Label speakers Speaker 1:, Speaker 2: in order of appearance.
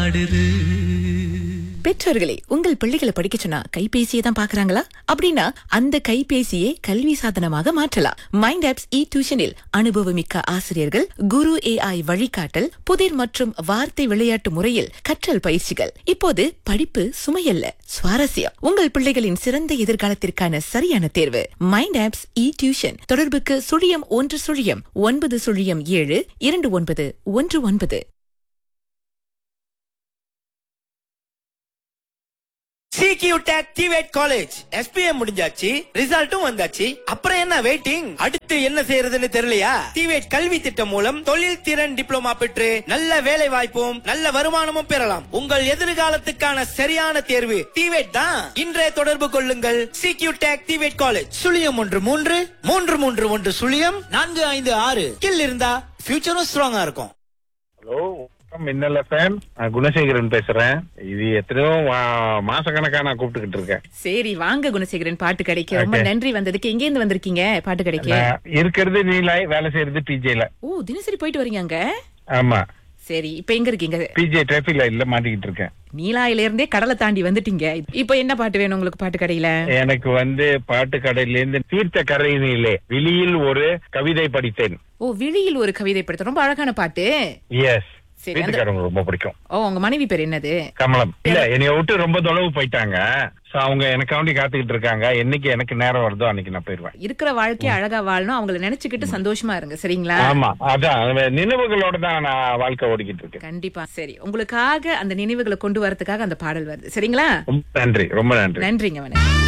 Speaker 1: பாடுது
Speaker 2: பெற்றோர்களே உங்கள் பிள்ளைகளை படிக்க சொன்னா கைபேசியை தான் பாக்குறாங்களா அப்படின்னா அந்த கைபேசியை கல்வி சாதனமாக மாற்றலாம் மைண்ட் ஆப்ஸ் இ டியூஷனில் அனுபவமிக்க ஆசிரியர்கள் குரு ஏஐ வழிகாட்டல் புதிர் மற்றும் வார்த்தை விளையாட்டு முறையில் கற்றல் பயிற்சிகள் இப்போது படிப்பு சுமையல்ல சுவாரஸ்யம் உங்கள் பிள்ளைகளின் சிறந்த எதிர்காலத்திற்கான சரியான தேர்வு மைண்ட் ஆப்ஸ் இ டியூஷன் தொடர்புக்கு சுழியம் ஒன்று சுழியம் ஒன்பது சுழியம் ஏழு இரண்டு ஒன்பது ஒன்று ஒன்பது
Speaker 3: சிகியூ டேக் டிவேட் காலேஜ் எஸ்பிஎம் முடிஞ்சாச்சு ரிசல்ட்டும் வந்தாச்சு அப்புறம் என்ன வெயிட்டிங் அடுத்து என்ன செய்யறதுன்னு தெரியலையா டிவேட் கல்வி திட்டம் மூலம் தொழில் திறன் டிப்ளமா பெற்று நல்ல வேலை வாய்ப்பும் நல்ல வருமானமும் பெறலாம் உங்கள் எதிர்காலத்துக்கான சரியான தேர்வு டிவேட் தான் இன்றைய தொடர்பு கொள்ளுங்கள் சிகியூ டேக் டிவேட் காலேஜ் சுழியம் ஒன்று மூன்று மூன்று மூன்று ஒன்று சுழியம் நான்கு ஐந்து ஆறு கில் இருந்தா ஃபியூச்சரும் ஸ்ட்ராங்கா இருக்கும்
Speaker 4: ஹலோ வணக்கம் மின்னல் எஃப்எம் நான் குணசேகரன் பேசுறேன் இது எத்தனையோ மா- மாசக்கணக்கா நான் கூப்பிட்டுக்கிட்டு இருக்கேன்
Speaker 2: சரி வாங்க குணசேகரன் பாட்டு கடைக்கு ரொம்ப
Speaker 4: Okay.
Speaker 2: நன்றி வந்ததுக்கு எங்க இருந்து வந்திருக்கீங்க பாட்டு கடைக்கு
Speaker 4: நான் இருக்கிறது நீலாய் வேலை செய்யறது பிஜேல
Speaker 2: ஓ தினசரி போயிட்டு வரீங்க அங்க
Speaker 4: ஆமா
Speaker 2: சரி இப்ப எங்க இருக்கீங்க
Speaker 4: பிஜே டிராபிக் லைன்ல மாட்டிக்கிட்டு இருக்கேன்
Speaker 2: நீலாயில இருந்தே கடலை தாண்டி வந்துட்டீங்க இப்ப என்ன பாட்டு வேணும் உங்களுக்கு பாட்டு கடையில
Speaker 4: எனக்கு வந்து பாட்டு கடையில இருந்து தீர்த்த கரையினிலே வெளியில் ஒரு கவிதை படித்தேன்
Speaker 2: ஓ விழியில் ஒரு கவிதை படுத்த ரொம்ப அழகான பாட்டு
Speaker 4: எஸ்
Speaker 2: சரி, அந்த-
Speaker 4: வீட்டுக்காரங்க ரொம்ப பிடிக்கும்
Speaker 2: ஓ உங்க மனைவி பேர் என்னது
Speaker 4: கமலம் இல்ல என்னைய விட்டு ரொம்ப தொலைவு போயிட்டாங்க சோ அவங்க எனக்காண்டி காத்துக்கிட்டு இருக்காங்க என்னைக்கு எனக்கு நேரம் வருதோ அன்னைக்கு நான் போயிருவேன்
Speaker 2: இருக்கிற வாழ்க்கைய அழகா வாழணும் அவங்கள நினைச்சுக்கிட்டு சந்தோஷமா இருங்க சரிங்களா
Speaker 4: ஆமா அதான் நினைவுகளோட தான் நான் வாழ்க்கை ஓடிக்கிட்டு இருக்கேன்
Speaker 2: கண்டிப்பா சரி உங்களுக்காக அந்த நினைவுகளை கொண்டு வரதுக்காக அந்த பாடல் வருது சரிங்களா
Speaker 4: ரொம்ப நன்றி ரொம்ப நன்றி
Speaker 2: நன்றிங்க வணக்கம்